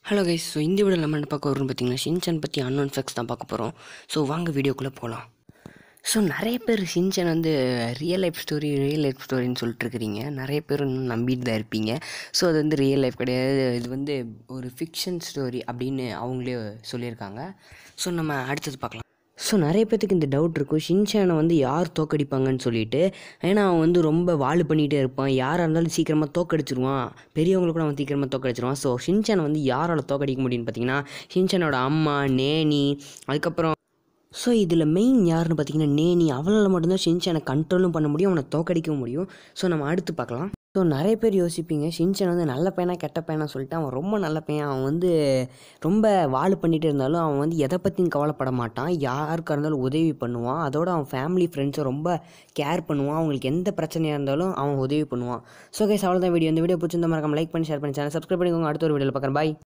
hello guys so இந்த video நம்ம என்ன பார்க்க வரோம்னு பார்த்தீங்கன்னா ஷின்சான் பற்றி அன்னோன் ஃபேக்ஸ் தான் பார்க்க போகிறோம் ஸோ வாங்க வீடியோக்குள்ளே போகலாம் ஸோ நிறைய பேர் ஷின்சான் வந்து real life story real life ஸ்டோரின்னு சொல்லிட்டு இருக்கிறீங்க நிறைய பேர் இன்னும் நம்பிட்டு தான் இருப்பீங்க ஸோ அது வந்து ரியல் லைஃப் கிடையாது இது வந்து ஒரு ஃபிக்ஷன் ஸ்டோரி அப்படின்னு அவங்களே சொல்லியிருக்காங்க ஸோ நம்ம அடுத்தது பார்க்கலாம் ஸோ நிறைய பேத்துக்கு இந்த டவுட் இருக்கும் ஷின்சானை வந்து யார் தோக்கடிப்பாங்கன்னு சொல்லிட்டு ஏன்னா அவன் வந்து ரொம்ப வாழு பண்ணிகிட்டே இருப்பான் யாராக இருந்தாலும் சீக்கிரமாக தோக்கடிச்சிருவான் பெரியவங்களுக்கு கூட அவன் சீக்கிரமாக தோக்கடிச்சிருவான் ஸோ ஷின்சானை வந்து யாரால் தோக்கடிக்க முடியும்னு பார்த்தீங்கன்னா ஷின்சானோட அம்மா நேனி அதுக்கப்புறம் ஸோ இதில் மெயின் யாருன்னு பார்த்தீங்கன்னா நேனி அவளால் மட்டும்தான் ஷின்சானை கண்ட்ரோலும் பண்ண முடியும் அவனை தோக்கடிக்கவும் முடியும் ஸோ நம்ம அடுத்து பார்க்கலாம் ஸோ நிறைய பேர் யோசிப்பீங்க ஷின்சான் வந்து நல்ல பையனா கெட்ட பையனா சொல்லிட்டு அவன் ரொம்ப நல்ல பையன் அவன் வந்து ரொம்ப வாழு பண்ணிகிட்டு இருந்தாலும் அவன் வந்து எதை பற்றியும் கவலைப்பட மாட்டான் யாருக்காக இருந்தாலும் உதவி பண்ணுவான் அதோட அவன் ஃபேமிலி ஃப்ரெண்ட்ஸை ரொம்ப கேர் பண்ணுவான் அவங்களுக்கு எந்த பிரச்சனையாக இருந்தாலும் அவன் உதவி பண்ணுவான் ஸோ கைஸ் அவ்வளோதான் வீடியோ இந்த வீடியோ பிடிச்சிருந்த மறக்காம லைக் பண்ணி ஷேர் பண்ணி சேனல் சப்ஸ்கிரைப் பண்ணிக்கோங்க அடுத்த ஒரு வீடியோவில் பார்க்குறேன் பாய்